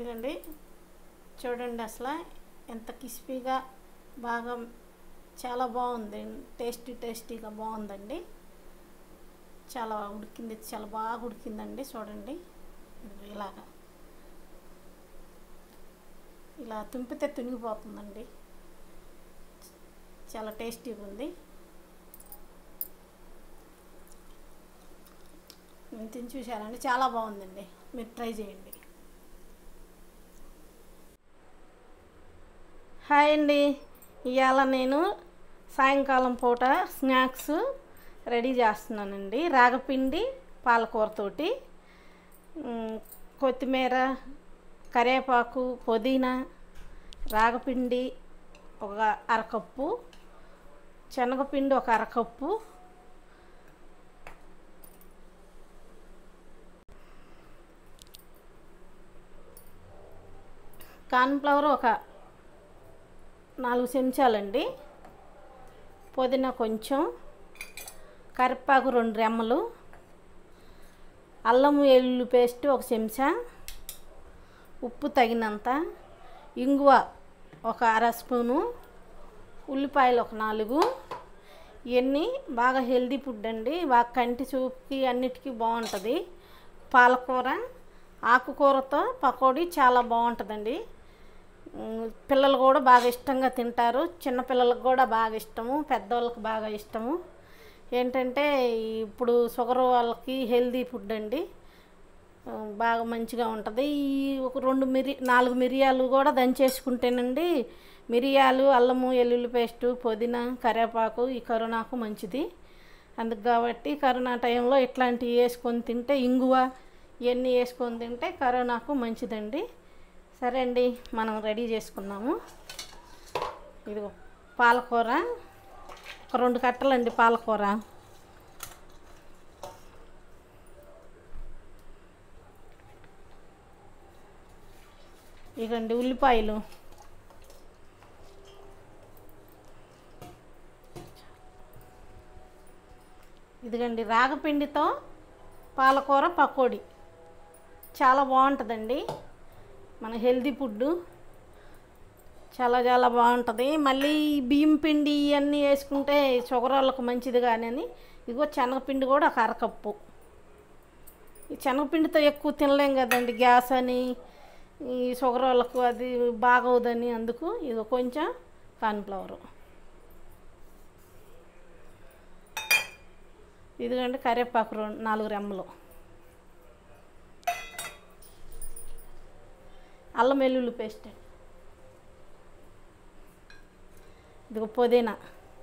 ఎందుకండి చూడండి అసలు ఎంత క్రిస్పీగా బాగా చాలా బాగుంది టేస్టీ టేస్టీగా బాగుందండి చాలా ఉడికింది చాలా బాగా ఉడికిందండి చూడండి ఇదిగో ఇలాగా ఇలా తుంపితే తునిగిపోతుందండి చాలా టేస్టీగా ఉంది నేను తిని చూశానండి చాలా బాగుందండి మీరు ట్రై చేయండి హాయ్ అండి ఇవాళ నేను సాయంకాలం పూట స్నాక్స్ రెడీ చేస్తున్నానండి రాగపిండి పాలకూరతోటి ఉమ్, కొత్తిమీర కరివేపాకు పుదీనా రాగపిండి ఒక అరకప్పు శనగపిండి ఒక అరకప్పు కార్న్ఫ్లవర్ ఒక నాలుగు చెంచాలండి పుదీనా కొంచెం కరివేపాకు రెండు రెమ్మలు అల్లం వెల్లుల్లి పేస్ట్ ఒక చెంచా ఉప్పు తగినంత ఇంగువ ఒక అర స్పూను ఉల్లిపాయలు ఒక నాలుగు ఇవన్నీ బాగా హెల్దీ ఫుడ్ అండి బాగా కంటి చూపుకి అన్నిటికీ బాగుంటుంది పాలకూర ఆకుకూరతో పకోడీ చాలా బాగుంటుందండి ఉమ్, పిల్లలు కూడా బాగా ఇష్టంగా తింటారు చిన్నపిల్లలకు కూడా బాగా ఇష్టము పెద్దవాళ్ళకి బాగా ఇష్టము ఏంటంటే ఇప్పుడు షుగర్ వాళ్ళకి హెల్దీ ఫుడ్ అండి ఆ, బాగా మంచిగా ఉంటుంది ఈ ఒక రెండు మిరి నాలుగు మిరియాలు కూడా దంచేసుకుంటేనండి మిరియాలు అల్లము వెల్లుల్లి పేస్టు పుదీనా కరివేపాకు ఈ కరోనాకు మంచిది అందుకు కాబట్టి కరోనా టైంలో ఇట్లాంటివి వేసుకొని తింటే ఇంగువ ఇవన్నీ వేసుకొని తింటే కరోనాకు మంచిదండి సరే అండి మనం రెడీ చేసుకున్నాము ఇదిగో పాలకూర ఒక రెండు కట్టలండి పాలకూర ఇగండి ఉల్లిపాయలు ఇదిగండి రాగపిండితో పాలకూర పకోడీ చాలా బాగుంటుందండి మన హెల్దీ ఫుడ్ చాలా చాలా బాగుంటుంది మళ్ళీ ఈ బియ్యం పిండి ఇవన్నీ వేసుకుంటే షుగర్ వాళ్ళకు మంచిది కానీ అని ఇదిగో శనగపిండి కూడా ఒక అరకప్పు ఈ శనగపిండితో ఎక్కువ తినలేం కదండి గ్యాస్ అని ఈ షుగర్ వాళ్ళకు అది బాగోదని అందుకు ఇది కొంచెం కార్న్ఫ్లవరు ఇదిగోండి కరివేపాకు రెండు నాలుగు రెమ్మలు అల్లం వెల్లుల్లి పేస్ట్ ఇదిగో పుదీనా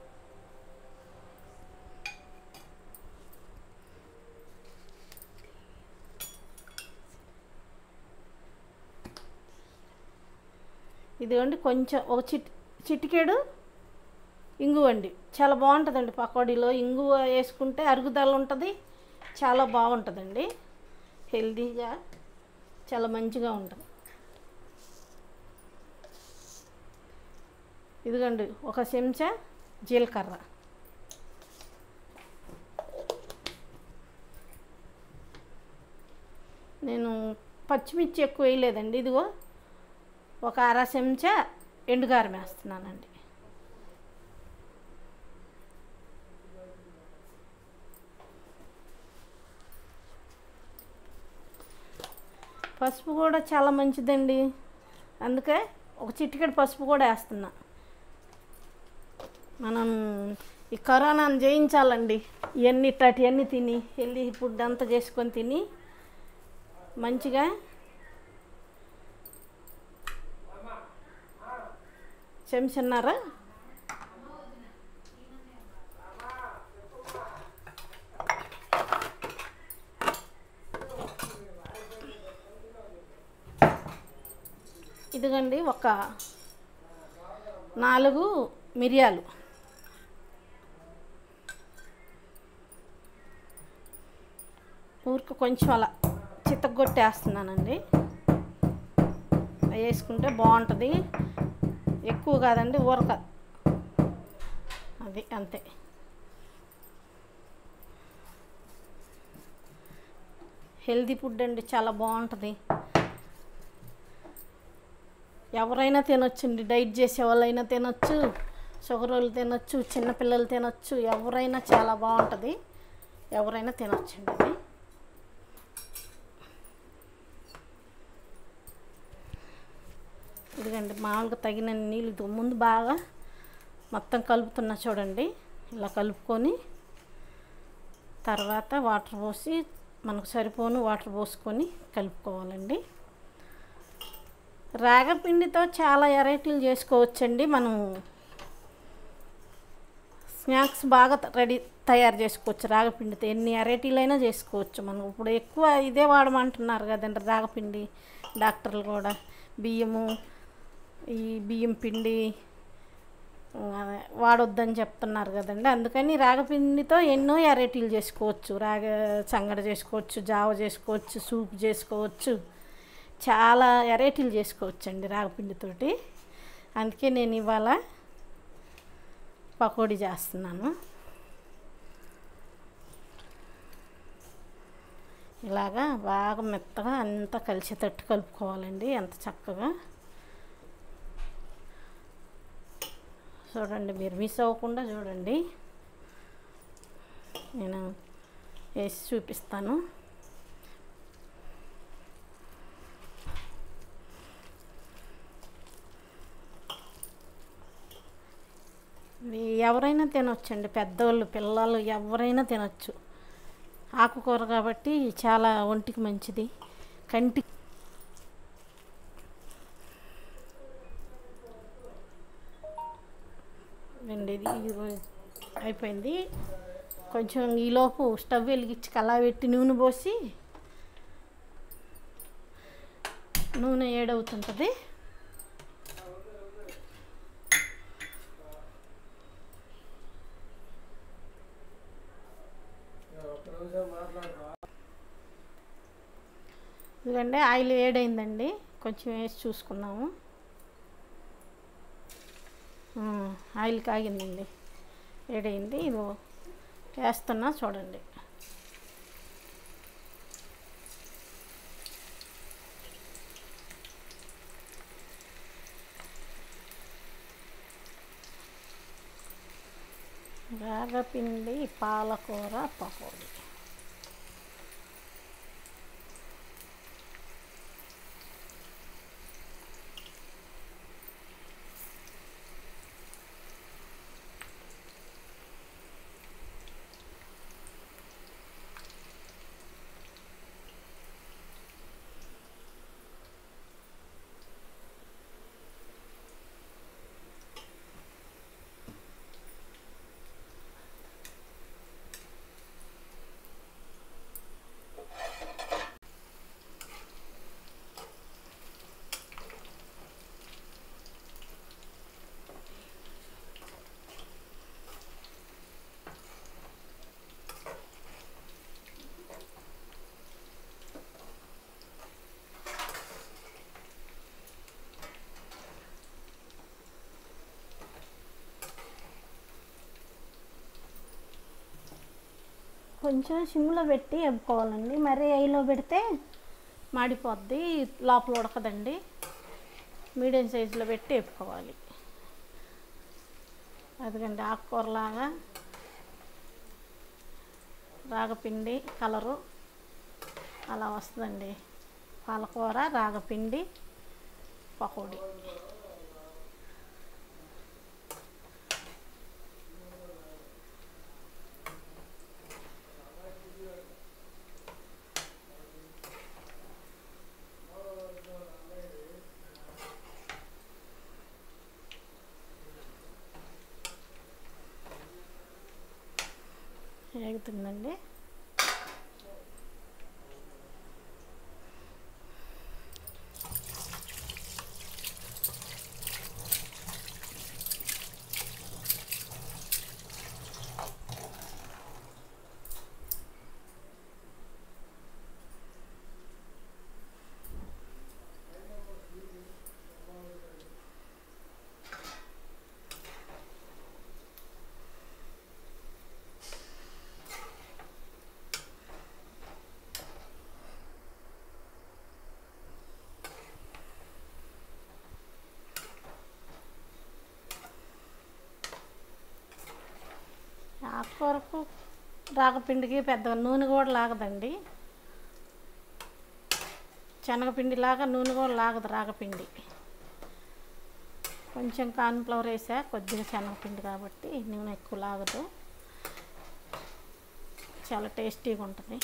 ఇదిగోండి కొంచెం ఒక చిట్ చిటికెడు ఇంగువ అండి చాలా బాగుంటుందండి పకోడీలో ఇంగువ వేసుకుంటే అరుగుదల ఉంటుంది చాలా బాగుంటుందండి హెల్తీగా చాలా మంచిగా ఉంటుంది ఇదిగోండి ఒక చెంచా జీలకర్ర నేను పచ్చిమిర్చి ఎక్కువ వేయలేదండి ఇదిగో ఒక అర చెంచా ఎండుగారం వేస్తున్నానండి పసుపు కూడా చాలా మంచిదండి అందుకే ఒక చిటికెడు పసుపు కూడా వేస్తున్నా మనం ఈ కరోనాను జయించాలండి ఇవన్నీ ఇట్లాంటివన్నీ తిని హెల్దీ ఫుడ్ అంతా చేసుకొని తిని మంచిగా చెంచున్నారా ఇదిగండి ఒక నాలుగు మిరియాలు ఊరికి కొంచెం అలా చిత్తగొట్టేస్తున్నానండి అవి వేసుకుంటే బాగుంటుంది ఎక్కువ కాదండి ఊరక అది అంతే హెల్దీ ఫుడ్ అండి చాలా బాగుంటుంది ఎవరైనా తినొచ్చండి డైట్ చేసే వాళ్ళైనా తినొచ్చు షుగర్ వాళ్ళు తినొచ్చు చిన్నపిల్లలు తినొచ్చు ఎవరైనా చాలా బాగుంటుంది ఎవరైనా తినొచ్చండి ఇది ఇదిగండి మామూలుగా తగిన నీళ్ళు ఇది ముందు బాగా మొత్తం కలుపుతున్నా చూడండి ఇలా కలుపుకొని తర్వాత వాటర్ పోసి మనకు సరిపోను వాటర్ పోసుకొని కలుపుకోవాలండి రాగపిండితో చాలా వెరైటీలు చేసుకోవచ్చండి మనం స్నాక్స్ బాగా త- రెడీ తయారు చేసుకోవచ్చు రాగపిండితో ఎన్ని వెరైటీలైనా చేసుకోవచ్చు మనం ఇప్పుడు ఎక్కువ ఇదే వాడమంటున్నారు కదండి రాగపిండి డాక్టర్లు కూడా బియ్యము ఈ బియ్యం పిండి ఆ, వాడొద్దని చెప్తున్నారు కదండి అందుకని రాగపిండితో ఎన్నో వెరైటీలు చేసుకోవచ్చు రాగ సంగడ చేసుకోవచ్చు జావ చేసుకోవచ్చు సూప్ చేసుకోవచ్చు చాలా వెరైటీలు చేసుకోవచ్చండి రాగపిండితోటి అందుకే నేను ఇవాళ పకోడీ చేస్తున్నాను ఇలాగా బాగా మెత్తగా అంతా కలిసేటట్టు కలుపుకోవాలండి ఎంత చక్కగా చూడండి మీరు మిస్ అవ్వకుండా చూడండి నేను వేసి చూపిస్తాను ఇవి ఎవరైనా తినొచ్చండి పెద్దోళ్ళు పిల్లలు ఎవరైనా తినొచ్చు ఆకుకూర కాబట్టి చాలా ఒంటికి మంచిది కంటి అండి ఇది ఇది అయిపోయింది కొంచెం ఈలోపు స్టవ్ వెలిగించి కలా పెట్టి నూనె పోసి నూనె ఏడవుతుంటుంది ఇదిగండి ఆయిల్ వేడైందండి కొంచెం వేసి చూసుకున్నాము ఆ, ఆయిల్ కాగిందండి వేడైంది ఇది వేస్తున్నా చూడండి రాగపిండి పాలకూర పకోడీ కొంచెం సిమ్లో పెట్టి వేపుకోవాలండి మరి ఐలో పెడితే మాడిపోద్ది లోపల ఉడకదండి మీడియం సైజులో పెట్టి వేపుకోవాలి అదిగండి ఆకుకూరలాగా రాగపిండి కలరు అలా వస్తుందండి పాలకూర రాగపిండి పకోడీ ఏగుతుందండి కూరకు రాగపిండికి పెద్దగా నూనె కూడా లాగదండి శనగపిండి లాగా నూనె కూడా లాగదు రాగపిండి కొంచెం కార్న్ఫ్లవర్ వేసా కొద్దిగా శనగపిండి కాబట్టి నూనె ఎక్కువ లాగదు చాలా టేస్టీగా ఉంటుంది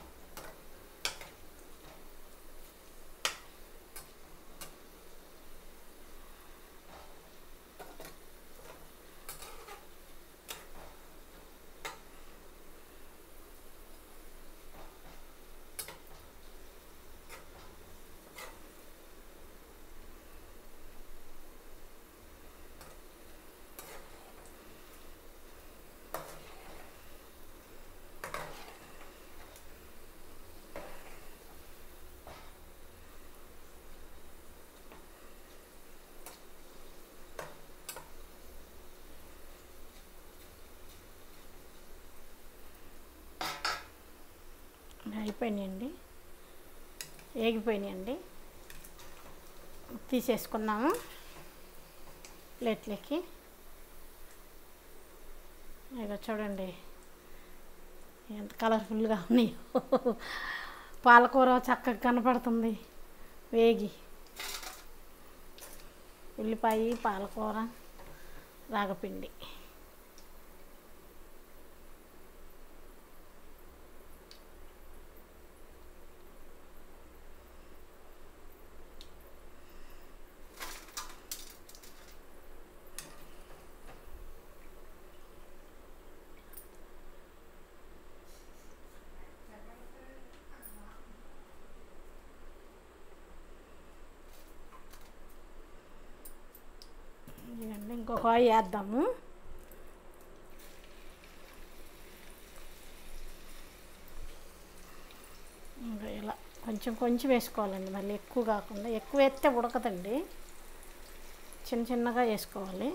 అయిపోయినాయండి ఏగిపోయినాయండి తీసేసుకున్నాము ప్లేట్లకి ఇక చూడండి ఎంత కలర్ఫుల్గా ఉన్నాయో పాలకూర చక్కగా కనపడుతుంది వేగి ఉల్లిపాయ పాలకూర రాగపిండి ఇదిగోండి ఇంకొక ఆయి వేద్దాము ఇంకా ఇలా కొంచెం కొంచెం వేసుకోవాలండి మళ్ళీ ఎక్కువ కాకుండా ఎక్కువ వేస్తే ఉడకదండి చిన్న చిన్నగా వేసుకోవాలి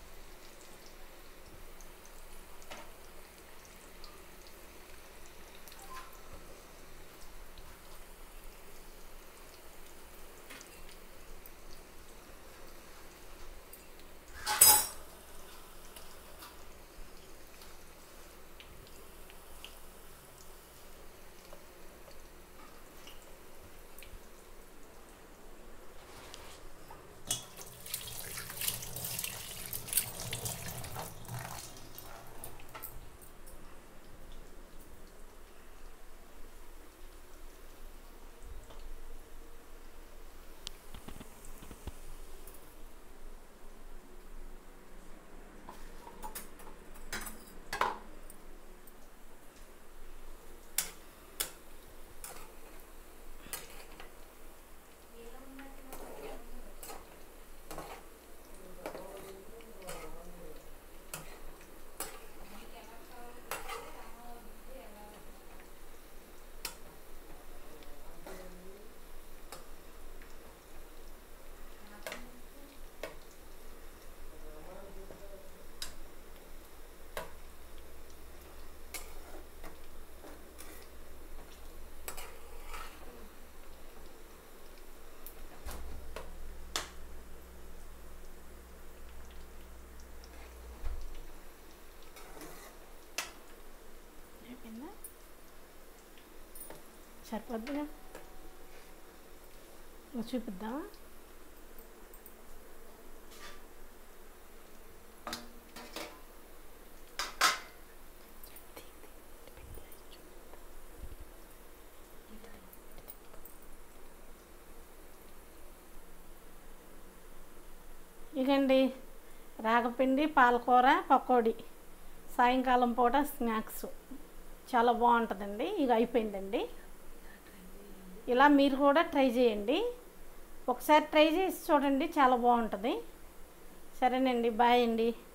అయిపోయిందా సరిపోద్దిగా ఇంకా చూపిద్దామా ఇకండి రాగపిండి పాలకూర పకోడీ సాయంకాలం పూట స్నాక్స్ చాలా బాగుంటుందండి ఇక అయిపోయిందండి ఇలా మీరు కూడా ట్రై చేయండి ఒకసారి ట్రై చేసి చూడండి చాలా బాగుంటుంది సరేనండి బాయ్ అండి